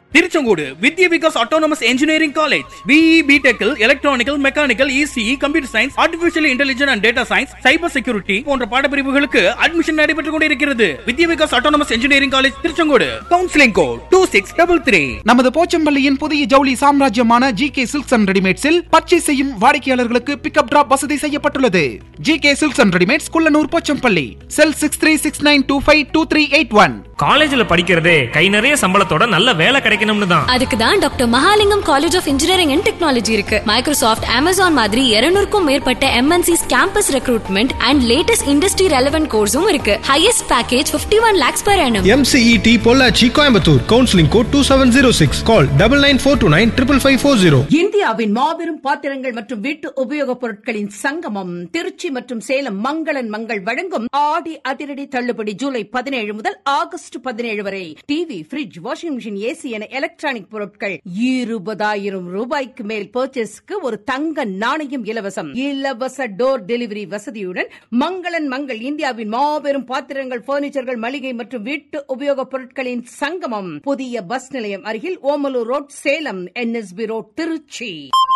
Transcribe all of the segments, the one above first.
Tiruchengode Vidya Vikas autonomous engineering college BE பிடெக்கில் electrical mechanical ECE computer science artificial intelligence and data science cyber security போன்ற பாடப்பிரிவுகளுக்கு admission நடைபெற்றுக் கொண்டிருக்கிறது Vidya Vikas autonomous engineering college Tiruchengode counselling code two six double three நமது போச்சம்பள்ளியின் புதிய ஜவுளி சாம்ராஜ்யமான ஜி கே சில்க்ஸ் அண்ட் ரெடிமேட்ஸில் பர்ச்சேஸ் செய்யும் வாடிக்கையாளர்களுக்கு பிக்கப் டிராப் வசதி செய்யப்பட்டுள்ளது G K silks and readymades Kullanur Pochampalli cell six three six nine two five two three eight one காலேஜ்ல படிக்கிறதே கை நிறைய சம்பளத்தோட நல்ல வேலை கிடைக்கணும்னு தான் அதுக்கு தான் doctor Mahalingam college of engineering and technology இருக்கு மைக்ரோசாஃப்ட் அமேசான் மாதிரி 200 க்கும் மேற்பட்ட MNCs campus recruitment and latest industry relevant கோர்ஸும் இருக்கு highest package 51 one lakhs per annum MCET Pollachi Coimbatore counselling code two seven zero six call double nine four two nine triple five four zero இந்தியாவின் மாபெரும் பாத்திரங்கள் மற்றும் வீட்டு உபயோகப் பொருட்களின் சங்கமம் திருச்சி மற்றும் சேலம் மங்களன் மங்கள் வழங்கும் ஆடி அதிரடி தள்ளுபடி ஜூலை பதினேழு முதல் ஆகஸ்ட் பதினேழு வரை TV fridge washing machine AC என எலக்ட்ரானிக் பொருட்கள் இருபதாயிரம் ரூபாய்க்கு மேல் பர்ச்சேஸ்க்கு ஒரு தங்க நாணயம் இலவசம் இலவச டோர் டெலிவரி வசதியுடன் மங்களன் மங்கள் இந்தியாவின் மாபெரும் பாத்திரங்கள் பர்னிச்சர்கள் மளிகை மற்றும் வீட்டு உபயோகப் பொருட்களின் சங்கமம் புதிய பஸ் நிலையம் அருகில் Omalur road Salem NSP road Trichy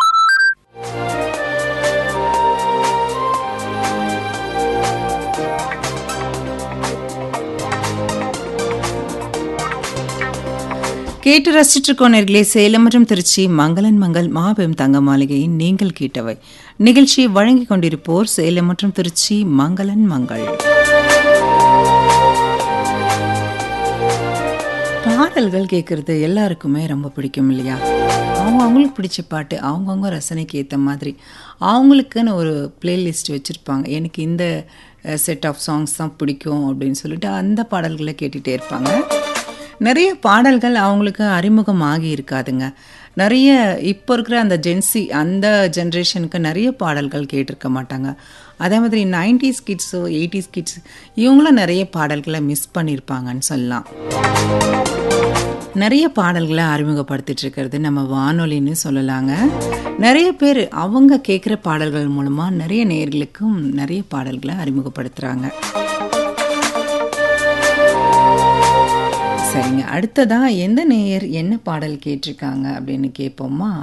கேட்டு ரசிச்சுட்டு இருக்கோம் நேர்களே சேலம் மற்றும் திருச்சி மங்களன் மங்கள் மாபெரும் தங்க மாளிகையின் நீங்கள் கேட்டவை நிகழ்ச்சியை வழங்கிக் கொண்டிருப்போர் சேலம் மற்றும் திருச்சி மங்களன் மங்கள் பாடல்கள் கேட்குறது எல்லாருக்குமே ரொம்ப பிடிக்கும் இல்லையா அவங்க அவங்களுக்கு பிடிச்ச பாட்டு அவங்கவுங்க ரசனைக்கு ஏற்ற மாதிரி அவங்களுக்குன்னு ஒரு பிளேலிஸ்ட் வச்சுருப்பாங்க எனக்கு இந்த செட் ஆஃப் சாங்ஸ் தான் பிடிக்கும் அப்படின்னு சொல்லிட்டு அந்த பாடல்களை கேட்டுகிட்டே இருப்பாங்க நிறைய பாடல்கள் அவங்களுக்கு அறிமுகமாகி இருக்காதுங்க நிறைய இப்போ இருக்கிற அந்த ஜென்சி அந்த ஜென்ரேஷனுக்கு நிறைய பாடல்கள் கேட்டிருக்க மாட்டாங்க அதே மாதிரி நைன்டிஸ் கிட்ஸோ எயிட்டிஸ் கிட்ஸ் இவங்களும் நிறைய பாடல்களை மிஸ் பண்ணியிருப்பாங்கன்னு சொல்லலாம் நிறைய பாடல்களை அறிமுகப்படுத்திட்டு இருக்கிறது நம்ம வானொலின்னு சொல்லலாங்க நிறைய பேர் அவங்க கேட்குற பாடல்கள் மூலமாக நிறைய நேர்களுக்கும் நிறைய பாடல்களை அறிமுகப்படுத்துகிறாங்க சரிங்க அடுத்ததா எந்த நேயர் என்ன பாடல் கேட்டிருக்காங்க அப்படின்னு கேட்போமா